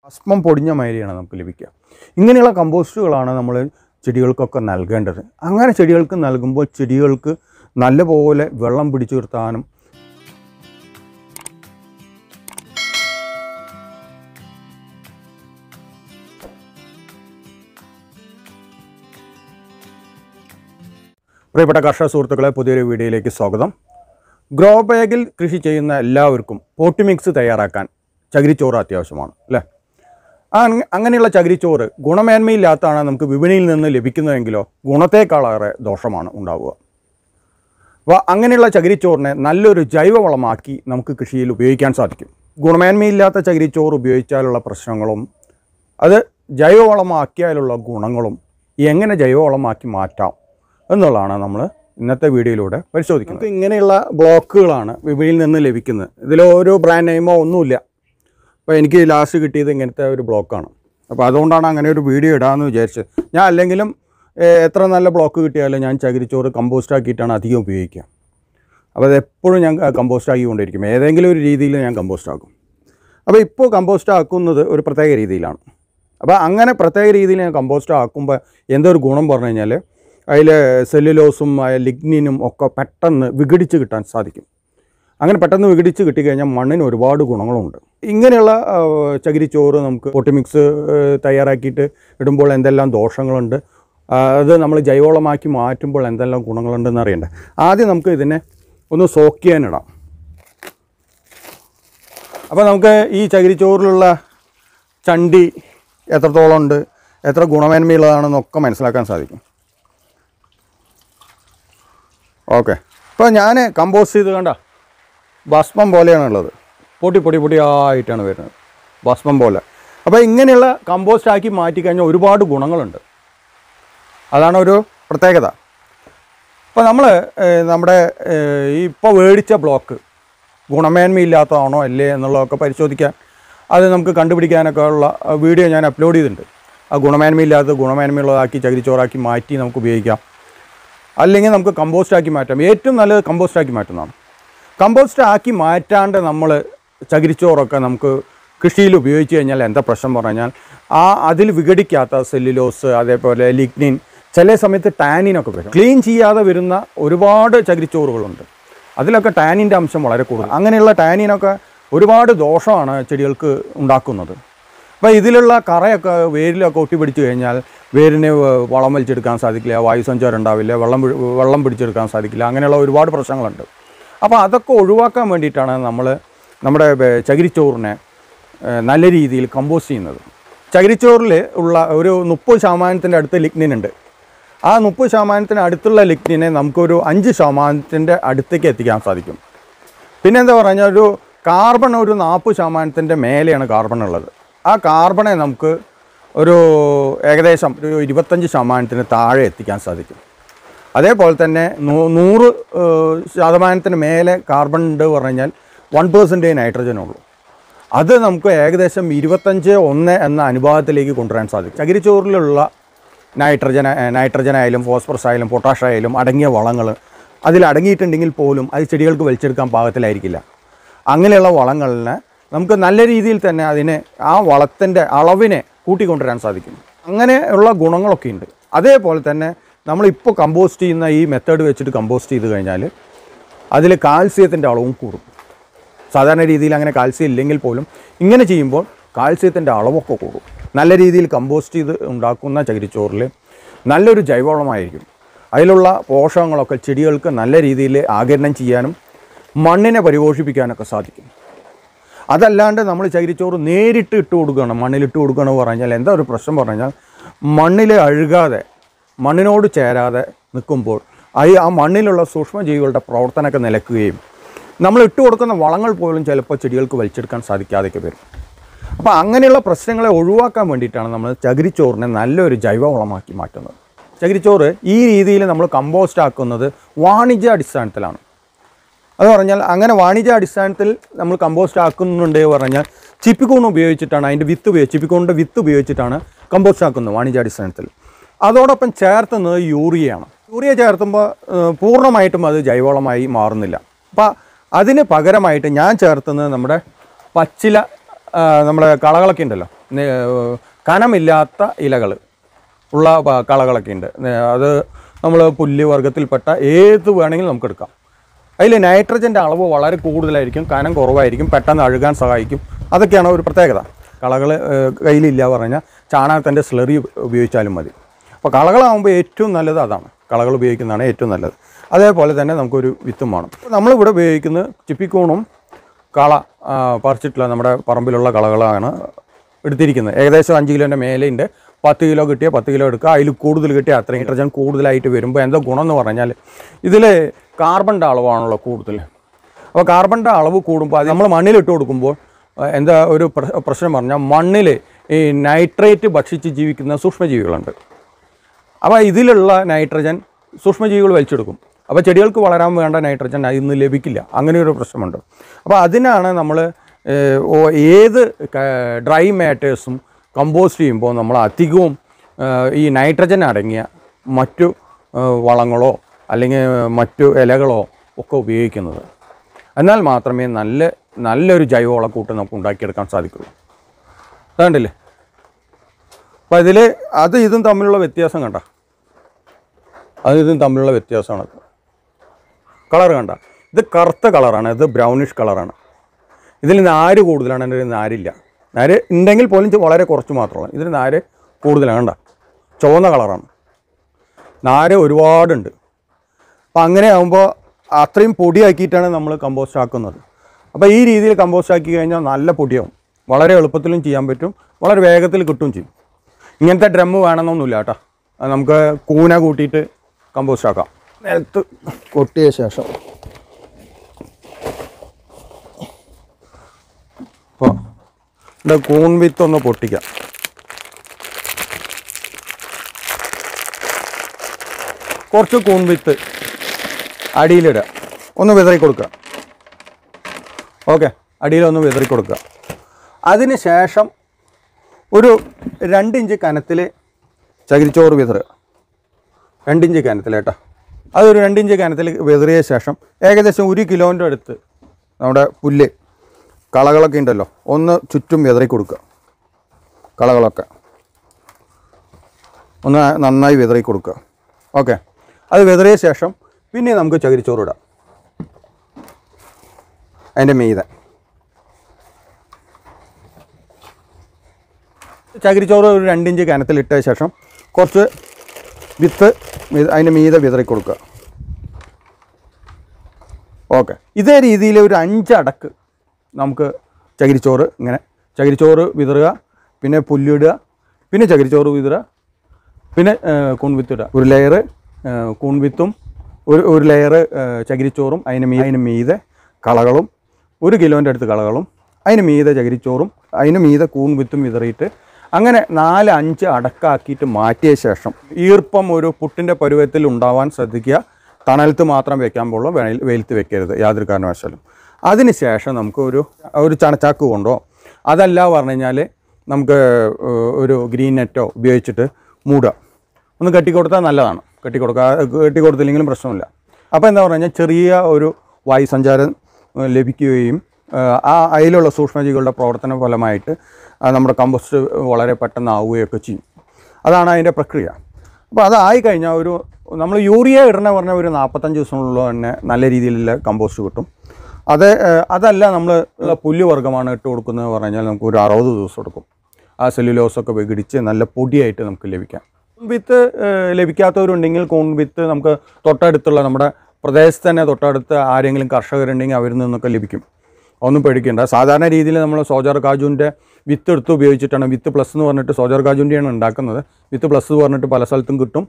ഭസ്മം പൊടിഞ്ഞ മാതിരിയാണ് നമുക്ക് ലഭിക്കുക ഇങ്ങനെയുള്ള കമ്പോസ്റ്റുകളാണ് നമ്മൾ ചെടികൾക്കൊക്കെ നൽകേണ്ടത് അങ്ങനെ ചെടികൾക്ക് നൽകുമ്പോൾ ചെടികൾക്ക് നല്ലപോലെ വെള്ളം പിടിച്ചു നിർത്താനും പ്രിയപ്പെട്ട കർഷക സുഹൃത്തുക്കളെ പുതിയൊരു വീഡിയോയിലേക്ക് സ്വാഗതം ഗ്രോ ബാഗിൽ കൃഷി ചെയ്യുന്ന എല്ലാവർക്കും പോട്ടി മിക്സ് തയ്യാറാക്കാൻ ചകിരിച്ചോറ് അത്യാവശ്യമാണ് അല്ലേ ആ അങ്ങ- അങ്ങനെയുള്ള ചകിരിച്ചോറ് ഗുണമേന്മയില്ലാത്തതാണ് നമുക്ക് വിപണിയിൽ നിന്ന് ലഭിക്കുന്നതെങ്കിലോ ഗുണത്തേക്കാളേറെ ദോഷമാണ് ഉണ്ടാവുക അപ്പോൾ അങ്ങനെയുള്ള ചകിരിച്ചോറിനെ നല്ലൊരു ജൈവവളമാക്കി നമുക്ക് കൃഷിയിൽ ഉപയോഗിക്കാൻ സാധിക്കും ഗുണമേന്മയില്ലാത്ത ചകിരിച്ചോറ് ഉപയോഗിച്ചാലുള്ള പ്രശ്നങ്ങളും അത് ജൈവവളമാക്കിയാലുള്ള ഗുണങ്ങളും എങ്ങനെ ജൈവവളമാക്കി മാറ്റാം എന്നുള്ളതാണ് നമ്മൾ ഇന്നത്തെ വീഡിയോയിലൂടെ പരിശോധിക്കുന്നത് നമുക്ക് ഇങ്ങനെയുള്ള ബ്ലോക്കുകളാണ് വിപണിയിൽ നിന്ന് ലഭിക്കുന്നത് ഇതിൽ ഓരോ ബ്രാൻഡ് നെയിമോ ഒന്നുമില്ല അപ്പോൾ എനിക്ക് ലാസ്റ്റ് കിട്ടിയത് ഇങ്ങനത്തെ ഒരു ബ്ലോക്കാണ് അപ്പോൾ അതുകൊണ്ടാണ് അങ്ങനെ ഒരു വീഡിയോ ഇടാമെന്ന് വിചാരിച്ചത് ഞാൻ അല്ലെങ്കിലും ഏഹ്, എത്ര നല്ല ബ്ലോക്ക് കിട്ടിയാലും ഞാൻ ചകിരിച്ചോറ് കമ്പോസ്റ്റ് ആക്കിയിട്ടാണ് അധികം ഉപയോഗിക്കുക അപ്പോൾ അത് എപ്പോഴും ഞാൻ കമ്പോസ്റ്റ് ആക്കിക്കൊണ്ടിരിക്കും ഏതെങ്കിലും ഒരു രീതിയിൽ ഞാൻ കമ്പോസ്റ്റ് ആക്കും അപ്പോൾ ഇപ്പോൾ കമ്പോസ്റ്റ് ആക്കുന്നത് ഒരു പ്രത്യേക രീതിയിലാണ് അപ്പോൾ അങ്ങനെ പ്രത്യേക രീതിയിൽ ഞാൻ കമ്പോസ്റ്റ് ആക്കുമ്പോൾ എന്തൊരു ഗുണം പറഞ്ഞു കഴിഞ്ഞാൽ അതിൽ സെല്ലുലോസും ലിഗ്നിനും ഒക്കെ പെട്ടെന്ന് വിഘടിച്ച് കിട്ടാൻ സാധിക്കും അങ്ങനെ പെട്ടെന്ന് വിഘടിച്ച് കിട്ടിക്കഴിഞ്ഞാൽ മണ്ണിന് ഒരുപാട് ഗുണങ്ങളുണ്ട് ഇങ്ങനെയുള്ള ആ, ചകിരിച്ചോറ് നമുക്ക് പൊട്ടിമിക്സ് തയ്യാറാക്കിയിട്ട് ഇടുമ്പോൾ എന്തെല്ലാം ദോഷങ്ങളുണ്ട് ആ, അത് നമ്മൾ ജൈവവളമാക്കി മാറ്റുമ്പോൾ എന്തെല്ലാം ഗുണങ്ങളുണ്ടെന്ന് അറിയണ്ടേ ആദ്യം നമുക്ക് ഇതിനെ ഒന്ന് സോക്ക് ചെയ്യാനിടാം അപ്പോൾ നമുക്ക് ഈ ചകിരിച്ചോറിലുള്ള ചണ്ടി എത്രത്തോളം ഉണ്ട് എത്ര ഗുണമേന്മയുള്ളതാണെന്നൊക്കെ മനസ്സിലാക്കാൻ സാധിക്കും ഓക്കെ ഇപ്പോൾ ഞാൻ കമ്പോസ്റ്റ് ചെയ്ത് കണ്ട ഭസ്മം പോലെയാണ് ഉള്ളത് പൊടി പൊടി പൊടിയായിട്ടാണ് വരുന്നത് ഭസ്മം പോലെ അപ്പോൾ ഇങ്ങനെയുള്ള കമ്പോസ്റ്റ് ആക്കി മാറ്റിക്കഴിഞ്ഞാൽ ഒരുപാട് ഗുണങ്ങളുണ്ട് അതാണ് ഒരു പ്രത്യേകത അപ്പോൾ നമ്മൾ നമ്മുടെ ഏഹ്, ഈ ഇപ്പോൾ മേടിച്ച ബ്ലോക്ക് ഗുണമേന്മയില്ലാത്തതാണോ അല്ലേ എന്നുള്ളതൊക്കെ പരിശോധിക്കാൻ അത് നമുക്ക് കണ്ടുപിടിക്കാനൊക്കെ ഉള്ള ആ, വീഡിയോ ഞാൻ അപ്ലോഡ് ചെയ്തിട്ടുണ്ട് ആ ഗുണമേന്മയില്ലാത്ത ഗുണമേന്മയുള്ളതാക്കി ചകിരിച്ചോറാക്കി മാറ്റി നമുക്ക് ഉപയോഗിക്കാം അല്ലെങ്കിൽ നമുക്ക് കമ്പോസ്റ്റ് ആക്കി മാറ്റാം ഏറ്റവും നല്ലത് കമ്പോസ്റ്റ് ആക്കി മാറ്റുന്നതാണ് കമ്പോസ്റ്റ് ആക്കി മാറ്റാണ്ട് നമ്മൾ ചകിരിച്ചോറൊക്കെ നമുക്ക് കൃഷിയിൽ ഉപയോഗിച്ച് കഴിഞ്ഞാൽ എന്താ പ്രശ്നം പറഞ്ഞാൽ ആ അതിൽ വിഘടിക്കാത്ത സെല്ലുലോസ് അതേപോലെ ലിഗ്നിൻ ചില സമയത്ത് ടാനിനൊക്കെ വരും ക്ലീൻ ചെയ്യാതെ വരുന്ന ഒരുപാട് ചകിരിച്ചോറുകളുണ്ട് അതിലൊക്കെ ടാനിൻ്റെ അംശം വളരെ കൂടുതൽ അങ്ങനെയുള്ള ടാനിനൊക്കെ ഒരുപാട് ദോഷമാണ് ചെടികൾക്ക് ഉണ്ടാക്കുന്നത് അപ്പോൾ ഇതിലുള്ള കറയൊക്കെ വേരിലൊക്കെ ഒട്ടി പിടിച്ചു കഴിഞ്ഞാൽ വേരിന് വ- വളം വലിച്ചെടുക്കാൻ സാധിക്കില്ല വായുസഞ്ചാരം ഉണ്ടാവില്ല വെള്ളം പിടി- വെള്ളം പിടിച്ചെടുക്കാൻ സാധിക്കില്ല അങ്ങനെയുള്ള ഒരുപാട് പ്രശ്നങ്ങളുണ്ട് അപ്പോൾ അതൊക്കെ ഒഴിവാക്കാൻ വേണ്ടിയിട്ടാണ് നമ്മൾ നമ്മുടെ വേ- ചകിരിച്ചോറിനെ ഏഹ്, നല്ല രീതിയിൽ കമ്പോസ്റ്റ് ചെയ്യുന്നത് ചകിരിച്ചോറിൽ ഉള്ള ഒരു മുപ്പത് ശതമാനത്തിൻ്റെ അടുത്ത് ലിഗ്നിൻ ഉണ്ട് ആ മുപ്പത് ശതമാനത്തിന് അടുത്തുള്ള ലിഗ്നിനെ നമുക്കൊരു അഞ്ച് ശതമാനത്തിൻ്റെ അടുത്തേക്ക് എത്തിക്കാൻ സാധിക്കും പിന്നെ എന്താ പറഞ്ഞാൽ ഒരു കാർബൺ ഒരു നാൽപ്പത് ശതമാനത്തിൻ്റെ മേലെയാണ് കാർബൺ ഉള്ളത് ആ കാർബണെ നമുക്ക് ഒരു ഏകദേശം ഒരു ഇരുപത്തഞ്ച് ശതമാനത്തിന് താഴെ എത്തിക്കാൻ സാധിക്കും അതേപോലെ തന്നെ നൂ- നൂറ് ഏഹ്, ശതമാനത്തിന് മേലെ കാർബൺ ഉണ്ട് പറഞ്ഞു കഴിഞ്ഞാൽ വൺ പേഴ്സൻറ്റേ നൈട്രജൻ ഉള്ളൂ അത് നമുക്ക് ഏകദേശം ഇരുപത്തഞ്ച് ഒന്ന് എന്ന അനുപാതത്തിലേക്ക് കൊണ്ടുവരാൻ സാധിക്കും ചകിരിച്ചോറിലുള്ള നൈട്രജൻ നൈട്രജൻ ആയാലും ഫോസ്ഫറസ് ആയാലും പൊട്ടാഷ് ആയാലും അടങ്ങിയ വളങ്ങൾ അതിൽ അടങ്ങിയിട്ടുണ്ടെങ്കിൽ പോലും അത് ചെടികൾക്ക് വലിച്ചെടുക്കാൻ പാകത്തിലായിരിക്കില്ല അങ്ങനെയുള്ള വളങ്ങളിനെ നമുക്ക് നല്ല രീതിയിൽ തന്നെ അതിനെ ആ വളത്തിൻ്റെ അളവിനെ കൂട്ടിക്കൊണ്ടുവരാൻ സാധിക്കും അങ്ങനെയുള്ള ഗുണങ്ങളൊക്കെ ഉണ്ട് അതേപോലെ തന്നെ നമ്മളിപ്പോൾ കമ്പോസ്റ്റ് ചെയ്യുന്ന ഈ മെത്തേഡ് വെച്ചിട്ട് കമ്പോസ്റ്റ് ചെയ്ത് കഴിഞ്ഞാൽ അതിൽ കാൽസ്യത്തിൻ്റെ അളവും കൂടും സാധാരണ രീതിയിൽ അങ്ങനെ കാൽസ്യം ഇല്ലെങ്കിൽ പോലും ഇങ്ങനെ ചെയ്യുമ്പോൾ കാൽസ്യത്തിൻ്റെ അളവൊക്കെ കൂടും നല്ല രീതിയിൽ കമ്പോസ്റ്റ് ചെയ്ത് ഉണ്ടാക്കുന്ന ചകിരിച്ചോറിൽ നല്ലൊരു ജൈവവളമായിരിക്കും അതിലുള്ള പോഷകങ്ങളൊക്കെ ചെടികൾക്ക് നല്ല രീതിയിൽ ആകിരണം ചെയ്യാനും മണ്ണിനെ പരിപോഷിപ്പിക്കാനൊക്കെ സാധിക്കും അതല്ലാണ്ട് നമ്മൾ ചകിരിച്ചോറ് നേരിട്ട് ഇട്ട് കൊടുക്കണം മണ്ണിലിട്ട് കൊടുക്കണം പറഞ്ഞാൽ എന്താ ഒരു പ്രശ്നം പറഞ്ഞാൽ മണ്ണിൽ അഴുകാതെ മണ്ണിനോട് ചേരാതെ നിൽക്കുമ്പോൾ ആ ആ മണ്ണിലുള്ള സൂക്ഷ്മജീവികളുടെ പ്രവർത്തനമൊക്കെ നിലക്കുകയും നമ്മൾ ഇട്ട് കൊടുക്കുന്ന വളങ്ങൾ പോലും ചിലപ്പോൾ ചെടികൾക്ക് വലിച്ചെടുക്കാൻ സാധിക്കാതെയൊക്കെ വരും അപ്പോൾ അങ്ങനെയുള്ള പ്രശ്നങ്ങളെ ഒഴിവാക്കാൻ വേണ്ടിയിട്ടാണ് നമ്മൾ ചകിരിച്ചോറിനെ നല്ലൊരു ജൈവവളമാക്കി മാറ്റുന്നത് ചകിരിച്ചോറ് ഈ രീതിയിൽ നമ്മൾ കമ്പോസ്റ്റ് ആക്കുന്നത് വാണിജ്യ അടിസ്ഥാനത്തിലാണ് അത് പറഞ്ഞാൽ അങ്ങനെ വാണിജ്യ അടിസ്ഥാനത്തിൽ നമ്മൾ കമ്പോസ്റ്റ് ആക്കുന്നുണ്ട് പറഞ്ഞാൽ ചിപ്പിക്കൂൺ ഉപയോഗിച്ചിട്ടാണ് അതിൻ്റെ വിത്ത് ഉപയോഗിച്ച് ചിപ്പിക്കൂണിൻ്റെ വിത്ത് ഉപയോഗിച്ചിട്ടാണ് കമ്പോസ്റ്റ് ആക്കുന്നത് വാണിജ്യ അടിസ്ഥാനത്തിൽ അതോടൊപ്പം ചേർത്തുന്നത് യൂറിയയാണ് യൂറിയ ചേർത്തുമ്പോൾ ഏഹ്, പൂർണ്ണമായിട്ടും അത് ജൈവവളമായി മാറുന്നില്ല അപ്പോൾ അതിന് പകരമായിട്ട് ഞാൻ ചേർത്തുന്നത് നമ്മുടെ പച്ചില ആ, നമ്മുടെ കളകളൊക്കെ ഉണ്ടല്ലോ നെ- കനമില്ലാത്ത ഇലകൾ ഉള്ള പ- കളകളൊക്കെ ഉണ്ട് നെ- അത് നമ്മൾ പുല്ല് വർഗത്തിൽപ്പെട്ട ഏത് വേണമെങ്കിലും നമുക്ക് എടുക്കാം അതിൽ നൈട്രജൻ്റെ അളവ് വളരെ കൂടുതലായിരിക്കും കനം കുറവായിരിക്കും പെട്ടെന്ന് അഴുകാൻ സഹായിക്കും അതൊക്കെയാണ് ഒരു പ്രത്യേകത കളകൾ കയ്യിലില്ല പറഞ്ഞാൽ ചാണകത്തിൻ്റെ സ്ലറി ഉപയോഗിച്ചാലും മതി അപ്പോൾ കളകളാകുമ്പോൾ ഏറ്റവും നല്ലത് അതാണ് കളകൾ ഉപയോഗിക്കുന്നതാണ് ഏറ്റവും നല്ലത് അതേപോലെ തന്നെ നമുക്കൊരു വിത്തും വേണം നമ്മളിവിടെ ഉപയോഗിക്കുന്നത് ചിപ്പിക്കൂണും കള ആ, പറിച്ചിട്ടുള്ള നമ്മുടെ പറമ്പിലുള്ള കളകളാണ് എടുത്തിരിക്കുന്നത് ഏകദേശം അഞ്ച് കിലോൻ്റെ മേലെയുണ്ട് പത്ത് കിലോ കിട്ടിയാൽ പത്ത് കിലോ എടുക്കുക അതിൽ കൂടുതൽ കിട്ടിയാൽ അത്രയും നൈട്രജൻ കൂടുതലായിട്ട് വരുമ്പോൾ എന്താ ഗുണം എന്ന് പറഞ്ഞാൽ ഇതിൽ കാർബണിൻ്റെ അളവാണല്ലോ കൂടുതൽ അപ്പോൾ കാർബണിൻ്റെ അളവ് കൂടുമ്പോൾ അത് നമ്മൾ മണ്ണിലിട്ട് കൊടുക്കുമ്പോൾ ആ, എന്താ ഒരു പ്ര- പ്രശ്നം പറഞ്ഞാൽ മണ്ണിൽ ഈ നൈട്രേറ്റ് ഭക്ഷിച്ച് ജീവിക്കുന്ന സൂക്ഷ്മജീവികളുണ്ട് അപ്പോൾ ഇതിലുള്ള നൈട്രജൻ സൂക്ഷ്മജീവികൾ വലിച്ചെടുക്കും അപ്പോൾ ചെടികൾക്ക് വളരാൻ വേണ്ട നൈട്രജൻ ഇന്ന് ലഭിക്കില്ല അങ്ങനെ ഒരു പ്രശ്നമുണ്ട് അപ്പോൾ അതിനാണ് നമ്മൾ ഏത് ഡ്രൈ മാറ്റേഴ്സും കമ്പോസ്റ്റ് ചെയ്യുമ്പോൾ നമ്മൾ അധികവും ഏഹ്, ഈ നൈട്രജൻ അടങ്ങിയ മറ്റു ഏഹ്, വളങ്ങളോ അല്ലെങ്കിൽ മറ്റു ഇലകളോ ഒക്കെ ഉപയോഗിക്കുന്നത് എന്നാൽ മാത്രമേ നല്ല നല്ലൊരു ജൈവവളക്കൂട്ട് നമുക്ക് ഉണ്ടാക്കിയെടുക്കാൻ സാധിക്കുള്ളൂ അതുകൊണ്ടില്ലേ അപ്പോൾ ഇതിൽ അത് ഇതും തമ്മിലുള്ള വ്യത്യാസം കണ്ട അത് ഇതും തമ്മിലുള്ള വ്യത്യാസമാണ് കളർ കണ്ട ഇത് കറുത്ത കളറാണ് ഇത് ബ്രൗണിഷ് കളറാണ് ഇതിൽ നാര് കൂടുതലാണ് എൻ്റെ നാരില്ല നാര് ഉണ്ടെങ്കിൽ പോലും ചെ- വളരെ കുറച്ച് മാത്രമാണ് ഇതിൽ നാര് കൂടുതലാണ് കണ്ട ചുവന്ന കളറാണ് നാര് ഒരുപാടുണ്ട് അപ്പം അങ്ങനെ ആകുമ്പോൾ അത്രയും പൊടിയാക്കിയിട്ടാണ് നമ്മൾ കമ്പോസ്റ്റ് ആക്കുന്നത് അപ്പോൾ ഈ രീതിയിൽ കമ്പോസ്റ്റ് ആക്കി കഴിഞ്ഞാൽ നല്ല പൊടിയാവും വളരെ എളുപ്പത്തിലും ചെയ്യാൻ പറ്റും വളരെ വേഗത്തിൽ കിട്ടുകയും ചെയ്യും ഇങ്ങനത്തെ ഡ്രമ്മ് വേണമെന്നൊന്നുമില്ല കേട്ടോ അത് നമുക്ക് കൂന കൂട്ടിയിട്ട് കമ്പോസ്റ്റ് ആക്കാം നിലത്ത് കൊട്ടിയ ശേഷം അപ്പോൾ ഇവിടെ കൂൺ വിത്ത് ഒന്ന് പൊട്ടിക്കാം കുറച്ച് കൂൺ വിത്ത് അടിയിലിടുക ഒന്ന് വിതറി കൊടുക്കുക ഓക്കെ അടിയിലൊന്ന് വിതറി കൊടുക്കുക അതിന് ശേഷം ഒരു രണ്ടിഞ്ച് കനത്തിൽ ചകിരിച്ചോറ് വിതറുക രണ്ടിഞ്ച് കനത്തിൽ കേട്ടോ അതൊരു രണ്ടിഞ്ച് കനത്തിൽ വിതറിയ ശേഷം ഏകദേശം ഒരു കിലോൻ്റെ അടുത്ത് നമ്മുടെ പുല്ല് കളകളൊക്കെ ഉണ്ടല്ലോ ഒന്ന് ചുറ്റും വിതറി കൊടുക്കുക കളകളൊക്കെ ഒന്ന് നന്നായി വിതറി കൊടുക്കുക ഓക്കെ അത് വിതറിയ ശേഷം പിന്നെ നമുക്ക് ചകിരിച്ചോറ് ഇടാം അതിൻ്റെ മീതെ ചകിരിച്ചോറ് ഒരു രണ്ടിഞ്ച് കനത്തിലിട്ട ശേഷം കുറച്ച് വിത്ത് മീ- അതിൻ്റെ മീതെ വിതറി കൊടുക്കുക ഓക്കെ ഇതേ രീതിയിൽ ഒരു അഞ്ചടക്ക് നമുക്ക് ചകിരിച്ചോറ് ഇങ്ങനെ ചകിരിച്ചോറ് വിതറുക പിന്നെ പുല്ലിടുക പിന്നെ ചകിരിച്ചോറ് വിതറുക പിന്നെ കൂൺവിത്ത് ഇടുക ഒരു ലെയർ കൂൺവിത്തും ഒരു ഒരു ലെയർ ചകിരിച്ചോറും അതിന് മീ അതിന് മീതെ കളകളും ഒരു കിലോൻ്റെ അടുത്ത് കളകളും അതിന് മീതെ ചകിരിച്ചോറും അതിന് മീതെ കൂൺവിത്തും വിതറിയിട്ട് അങ്ങനെ നാല് അഞ്ച് അടക്കാക്കിയിട്ട് മാറ്റിയ ശേഷം ഈർപ്പം ഒരു പുട്ടിൻ്റെ പരുവത്തിൽ ഉണ്ടാവാൻ ശ്രദ്ധിക്കുക തണലത്ത് മാത്രം വെക്കാൻ പാടുള്ളൂ വെയിൽ വെയിലത്ത് വെക്കരുത് യാതൊരു കാരണവശാലും അതിന് ശേഷം നമുക്ക് ഒരു ഒരു ചണച്ചാക്ക് കൊണ്ടോ അതല്ല പറഞ്ഞു കഴിഞ്ഞാൽ നമുക്ക് ഏഹ്, ഒരു ഗ്രീൻ നെറ്റോ ഉപയോഗിച്ചിട്ട് മൂടുക ഒന്ന് കെട്ടിക്കൊടുത്താൽ നല്ലതാണ് കെട്ടിക്കൊടുക്കുക കെട്ടിക്കൊടുത്തില്ലെങ്കിലും പ്രശ്നമില്ല അപ്പോൾ എന്താ പറഞ്ഞു കഴിഞ്ഞാൽ ചെറിയ ഒരു വായുസഞ്ചാരം ഏഹ്, ലഭിക്കുകയും ഏഹ്, ആ അതിലുള്ള സൂക്ഷ്മജീവികളുടെ പ്രവർത്തന ഫലമായിട്ട് ആ നമ്മുടെ കമ്പോസ്റ്റ് വളരെ പെട്ടെന്ന് ആവുകയൊക്കെ ചെയ്യും അതാണ് അതിൻ്റെ പ്രക്രിയ അപ്പോൾ അതായി കഴിഞ്ഞാൽ ഒരു നമ്മൾ യൂറിയ ഇടണ പറഞ്ഞാൽ ഒരു നാൽപ്പത്തഞ്ച് ദിവസമുള്ള തന്നെ നല്ല രീതിയിലുള്ള കമ്പോസ്റ്റ് കിട്ടും അത് ഏഹ്, അതല്ല നമ്മൾ പുല്ല് വർഗ്ഗമാണ് ഇട്ട് കൊടുക്കുന്നത് പറഞ്ഞു കഴിഞ്ഞാൽ നമുക്ക് ഒരു അറുപത് ദിവസം എടുക്കും ആ സെല്ലുലോസൊക്കെ വിഘടിച്ച് നല്ല പൊടിയായിട്ട് നമുക്ക് ലഭിക്കാം വിത്ത് ഏഹ്, ലഭിക്കാത്തവരുണ്ടെങ്കിൽ കൂൺ വിത്ത് നമുക്ക് തൊട്ടടുത്തുള്ള നമ്മുടെ പ്രദേശത്ത് തന്നെ തൊട്ടടുത്ത് ആരെങ്കിലും കർഷകരുണ്ടെങ്കിൽ അവരിൽ നിന്നൊക്കെ ലഭിക്കും ഒന്നും പേടിക്കേണ്ട സാധാരണ രീതിയിൽ നമ്മൾ സോജർ കാജുവിൻ്റെ വിത്ത് എടുത്ത് ഉപയോഗിച്ചിട്ടാണ് വിത്ത് പ്ലസ് എന്ന് പറഞ്ഞിട്ട് സോജർ കാജുവിൻ്റെയാണ് ഉണ്ടാക്കുന്നത് വിത്ത് പ്ലസ് എന്ന് പറഞ്ഞിട്ട് പല സ്ഥലത്തും കിട്ടും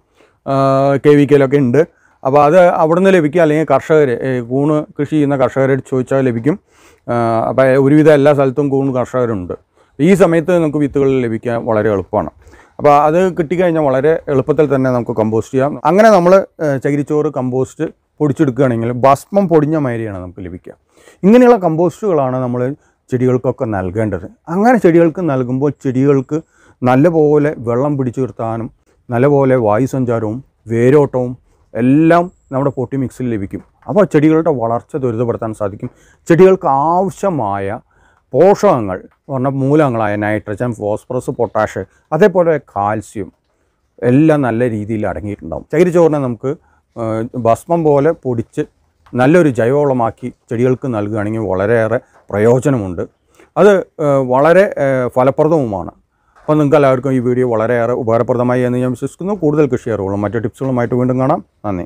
കെ വി കെയിലൊക്കെ ഉണ്ട് അപ്പോൾ അത് അവിടെ നിന്ന് ലഭിക്കുക അല്ലെങ്കിൽ കർഷകർ കൂണ് കൃഷി ചെയ്യുന്ന കർഷകരോട് ചോദിച്ചാൽ ലഭിക്കും അപ്പോൾ ഒരുവിധം എല്ലാ സ്ഥലത്തും കൂണ് കർഷകരുണ്ട് ഈ സമയത്ത് നമുക്ക് വിത്തുകൾ ലഭിക്കാൻ വളരെ എളുപ്പമാണ് അപ്പോൾ അത് കിട്ടിക്കഴിഞ്ഞാൽ വളരെ എളുപ്പത്തിൽ തന്നെ നമുക്ക് കമ്പോസ്റ്റ് ചെയ്യാം അങ്ങനെ നമ്മൾ ചകിരിച്ചോറ് കമ്പോസ്റ്റ് പൊടിച്ചെടുക്കുകയാണെങ്കിൽ ഭസ്മം പൊടിഞ്ഞ മാതിരിയാണ് നമുക്ക് ലഭിക്കുക ഇങ്ങനെയുള്ള കമ്പോസ്റ്റുകളാണ് നമ്മൾ ചെടികൾക്കൊക്കെ നൽകേണ്ടത് അങ്ങനെ ചെടികൾക്ക് നൽകുമ്പോൾ ചെടികൾക്ക് നല്ലപോലെ വെള്ളം പിടിച്ചു നിർത്താനും നല്ലപോലെ വായുസഞ്ചാരവും വേരോട്ടവും എല്ലാം നമ്മുടെ പൊട്ടി മിക്സിൽ ലഭിക്കും അപ്പോൾ ചെടികളുടെ വളർച്ച ത്വരിതപ്പെടുത്താൻ സാധിക്കും ചെടികൾക്ക് ആവശ്യമായ പോഷകങ്ങൾ എന്ന് പറഞ്ഞാൽ മൂലകങ്ങളായ നൈട്രജൻ ഫോസ്ഫറസ് പൊട്ടാഷ് അതേപോലെ കാൽസ്യം എല്ലാം നല്ല രീതിയിൽ അടങ്ങിയിട്ടുണ്ടാവും ചകിരിച്ചോറിനെ നമുക്ക് ആ, ഭസ്മം പോലെ പൊടിച്ച് നല്ലൊരു ജൈവവളമാക്കി ചെടികൾക്ക് നൽകുകയാണെങ്കിൽ വളരെയേറെ പ്രയോജനമുണ്ട് അത് ആ, വളരെ ആ, ഫലപ്രദവുമാണ് അപ്പോൾ നിങ്ങൾക്ക് എല്ലാവർക്കും ഈ വീഡിയോ വളരെയേറെ ഉപകാരപ്രദമായി എന്ന് ഞാൻ വിശ്വസിക്കുന്നു കൂടുതൽ കൃഷി അറിവുകളും മറ്റു ടിപ്സുകളുമായിട്ട് വീണ്ടും കാണാം നന്ദി